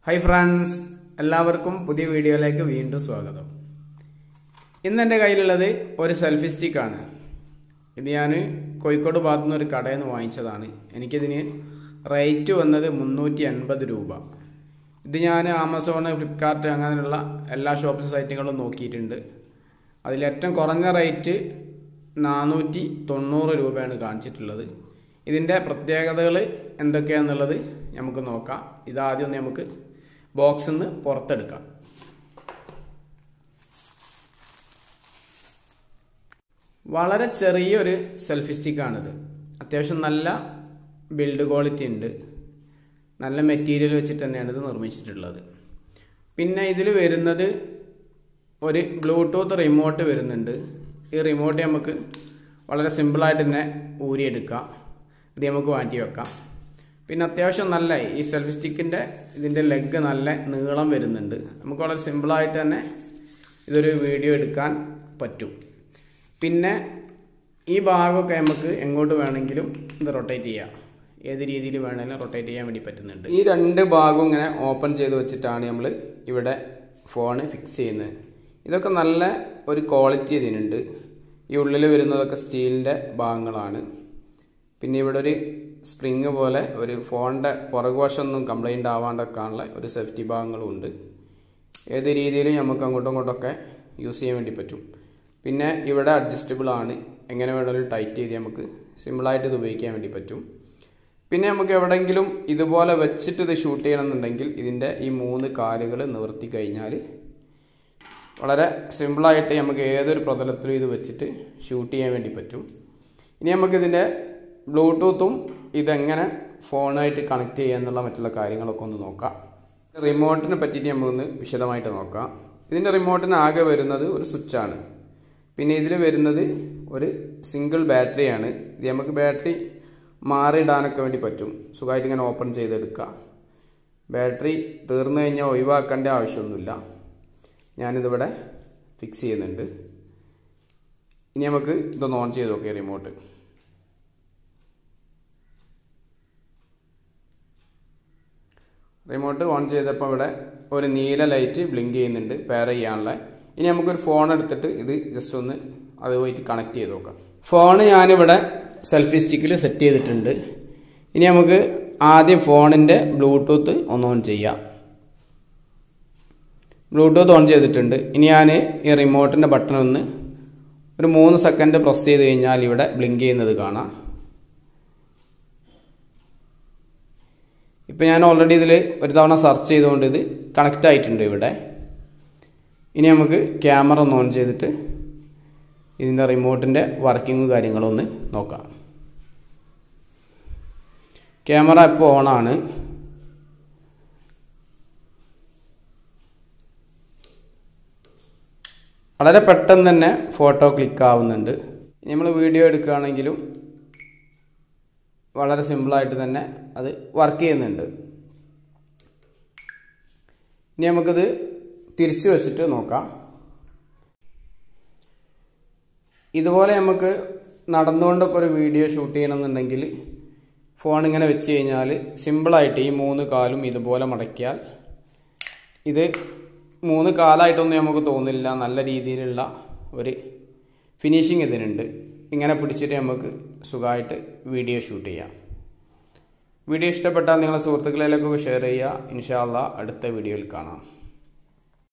hi friends എല്ലാവർക്കും പുതിയ വീഡിയോയിലേക്ക് വീണ്ടും സ്വാഗതം ഇന്ന് എൻ്റെ കയ്യിലുള്ളത് ഒരു സെൽഫി സ്റ്റിക്കാണ് ഇത് ഞാൻ കോഴിക്കോട് ഭാഗത്തു നിന്ന് ഒരു കടയിൽ നിന്ന് വാങ്ങിച്ചതാണ് എനിക്കിതിന് റേറ്റ് വന്നത് മുന്നൂറ്റി എൺപത് രൂപ ഇത് ഞാൻ ആമസോൺ ഫ്ലിപ്കാർട്ട് അങ്ങനെയുള്ള എല്ലാ ഷോപ്പിംഗ് സൈറ്റുകളും നോക്കിയിട്ടുണ്ട് അതിലേറ്റവും കുറഞ്ഞ റേറ്റ് നാനൂറ്റി തൊണ്ണൂറ് രൂപയാണ് കാണിച്ചിട്ടുള്ളത് ഇതിൻ്റെ പ്രത്യേകതകൾ എന്തൊക്കെയാണെന്നുള്ളത് നമുക്ക് നോക്കാം ഇതാദ്യം ഒന്ന് നമുക്ക് ബോക്സിൽ നിന്ന് പുറത്തെടുക്കാം വളരെ ചെറിയൊരു സെൽഫി സ്റ്റിക്കാണിത് അത്യാവശ്യം നല്ല ബിൽഡ് ക്വാളിറ്റി ഉണ്ട് നല്ല മെറ്റീരിയൽ വെച്ചിട്ട് തന്നെയാണ് ഇത് നിർമ്മിച്ചിട്ടുള്ളത് പിന്നെ ഇതിൽ വരുന്നത് ഒരു ബ്ലൂടൂത്ത് റിമോട്ട് വരുന്നുണ്ട് ഈ റിമോട്ട് നമുക്ക് വളരെ സിമ്പിളായിട്ട് തന്നെ ഊരിയെടുക്കാം ഇത് നമുക്ക് മാറ്റി വെക്കാം പിന്നെ അത്യാവശ്യം നല്ല ഈ സെൽഫി സ്റ്റിക്കിൻ്റെ ഇതിൻ്റെ ലെഗ് നല്ല നീളം വരുന്നുണ്ട് നമുക്ക് വളരെ സിമ്പിളായിട്ട് തന്നെ ഇതൊരു വീഡിയോ എടുക്കാൻ പറ്റും പിന്നെ ഈ ഭാഗമൊക്കെ നമുക്ക് എങ്ങോട്ട് വേണമെങ്കിലും ഇത് റൊട്ടേറ്റ് ചെയ്യാം ഏത് രീതിയിൽ വേണമെങ്കിലും റൊട്ടേറ്റ് ചെയ്യാൻ വേണ്ടി പറ്റുന്നുണ്ട് ഈ രണ്ട് ഭാഗവും ഇങ്ങനെ ഓപ്പൺ ചെയ്ത് വെച്ചിട്ടാണ് നമ്മൾ ഇവിടെ ഫോണ് ഫിക്സ് ചെയ്യുന്നത് ഇതൊക്കെ നല്ല ഒരു ക്വാളിറ്റി ഇതിനുണ്ട് ഈ ഉള്ളിൽ വരുന്നതൊക്കെ സ്റ്റീലിൻ്റെ ഭാഗങ്ങളാണ് പിന്നെ ഇവിടെ ഒരു സ്പ്രിങ് പോലെ ഒരു ഫോണിൻ്റെ പുറകുവശമൊന്നും കംപ്ലൈൻ്റ് ആവാണ്ടൊക്കെയുള്ള ഒരു സേഫ്റ്റി ഭാഗങ്ങളും ഉണ്ട് ഏത് രീതിയിലും നമുക്ക് അങ്ങോട്ടും ഇങ്ങോട്ടൊക്കെ യൂസ് ചെയ്യാൻ വേണ്ടി പറ്റും പിന്നെ ഇവിടെ അഡ്ജസ്റ്റബിൾ ആണ് എങ്ങനെ വേണമെങ്കിലും ടൈറ്റ് ചെയ്ത് നമുക്ക് സിമ്പിളായിട്ട് ഇത് ഉപയോഗിക്കാൻ വേണ്ടി പറ്റും പിന്നെ നമുക്ക് എവിടെയെങ്കിലും ഇതുപോലെ വെച്ചിട്ട് ഇത് ഷൂട്ട് ചെയ്യണമെന്നുണ്ടെങ്കിൽ ഇതിൻ്റെ ഈ മൂന്ന് കാലുകൾ നിവർത്തി കഴിഞ്ഞാൽ വളരെ സിമ്പിളായിട്ട് നമുക്ക് ഏതൊരു പ്രതലത്തിലും ഇത് വെച്ചിട്ട് ഷൂട്ട് ചെയ്യാൻ വേണ്ടി പറ്റും ഇനി നമുക്കിതിൻ്റെ ബ്ലൂടൂത്തും ഇതെങ്ങനെ ഫോണായിട്ട് കണക്ട് ചെയ്യുക എന്നുള്ള മറ്റുള്ള കാര്യങ്ങളൊക്കെ ഒന്ന് നോക്കാം റിമോട്ടിനെ പറ്റിയിട്ട് നമുക്കൊന്ന് വിശദമായിട്ട് നോക്കാം ഇതിൻ്റെ റിമോട്ടിന് ആകെ വരുന്നത് ഒരു സ്വിച്ചാണ് പിന്നെ ഇതിൽ വരുന്നത് ഒരു സിംഗിൾ ബാറ്ററിയാണ് ഇത് നമുക്ക് ബാറ്ററി മാറിയിടാനൊക്കെ വേണ്ടി പറ്റും സുഖമായിട്ട് ഇങ്ങനെ ഓപ്പൺ ചെയ്തെടുക്കുക ബാറ്ററി തീർന്നു കഴിഞ്ഞാൽ ഒഴിവാക്കേണ്ട ആവശ്യമൊന്നുമില്ല ഞാനിതിവിടെ ഫിക്സ് ചെയ്യുന്നുണ്ട് ഇനി നമുക്ക് ഇതൊന്ന് ഓൺ ചെയ്ത് നോക്കിയാൽ റിമോട്ട് റിമോട്ട് ഓൺ ചെയ്തപ്പോൾ ഇവിടെ ഒരു നീല ലൈറ്റ് ബ്ലിങ്ക് ചെയ്യുന്നുണ്ട് പെയർ ചെയ്യാനുള്ള ഇനി നമുക്കൊരു ഫോൺ എടുത്തിട്ട് ഇത് ജസ്റ്റ് ഒന്ന് അതുമായിട്ട് കണക്ട് ചെയ്ത് നോക്കാം ഫോൺ ഞാനിവിടെ സെൽഫി സ്റ്റിക്കിൽ സെറ്റ് ചെയ്തിട്ടുണ്ട് ഇനി നമുക്ക് ആദ്യം ഫോണിൻ്റെ ബ്ലൂടൂത്ത് ഒന്ന് ഓൺ ചെയ്യാം ബ്ലൂടൂത്ത് ഓൺ ചെയ്തിട്ടുണ്ട് ഇനി ഞാൻ ഈ റിമോട്ടിൻ്റെ ബട്ടൺ ഒന്ന് ഒരു മൂന്ന് സെക്കൻഡ് പ്രസ് ചെയ്ത് കഴിഞ്ഞാൽ ഇവിടെ ബ്ലിങ്ക് ചെയ്യുന്നത് കാണാം ഇപ്പം ഞാൻ ഓൾറെഡി ഇതിൽ ഒരു തവണ സെർച്ച് ചെയ്തുകൊണ്ട് ഇത് കണക്റ്റ് ആയിട്ടുണ്ട് ഇവിടെ ഇനി നമുക്ക് ക്യാമറ ഒന്ന് ഓൺ ചെയ്തിട്ട് ഇതിൻ്റെ റിമോട്ടിൻ്റെ വർക്കിംഗ് കാര്യങ്ങളൊന്ന് നോക്കാം ക്യാമറ ഇപ്പോൾ ഓണാണ് വളരെ പെട്ടെന്ന് തന്നെ ഫോട്ടോ ക്ലിക്ക് ആവുന്നുണ്ട് നമ്മൾ വീഡിയോ എടുക്കുകയാണെങ്കിലും വളരെ സിമ്പിളായിട്ട് തന്നെ അത് വർക്ക് ചെയ്യുന്നുണ്ട് ഇനി നമുക്കിത് തിരിച്ചു വെച്ചിട്ട് നോക്കാം ഇതുപോലെ നമുക്ക് നടന്നുകൊണ്ടൊക്കെ ഒരു വീഡിയോ ഷൂട്ട് ചെയ്യണമെന്നുണ്ടെങ്കിൽ ഫോൺ ഇങ്ങനെ വെച്ച് കഴിഞ്ഞാൽ സിമ്പിളായിട്ട് ഈ മൂന്ന് കാലും ഇതുപോലെ മടക്കിയാൽ ഇത് മൂന്ന് കാലായിട്ടൊന്നും നമുക്ക് തോന്നില്ല നല്ല രീതിയിലുള്ള ഒരു ഫിനിഷിങ് ഇതിനുണ്ട് ഇങ്ങനെ പിടിച്ചിട്ട് നമുക്ക് സുഖമായിട്ട് വീഡിയോ ഷൂട്ട് ചെയ്യാം വീഡിയോ ഇഷ്ടപ്പെട്ടാൽ നിങ്ങളുടെ സുഹൃത്തുക്കളിലേക്കൊക്കെ ഷെയർ ചെയ്യുക ഇൻഷാല്ല അടുത്ത വീഡിയോയിൽ കാണാം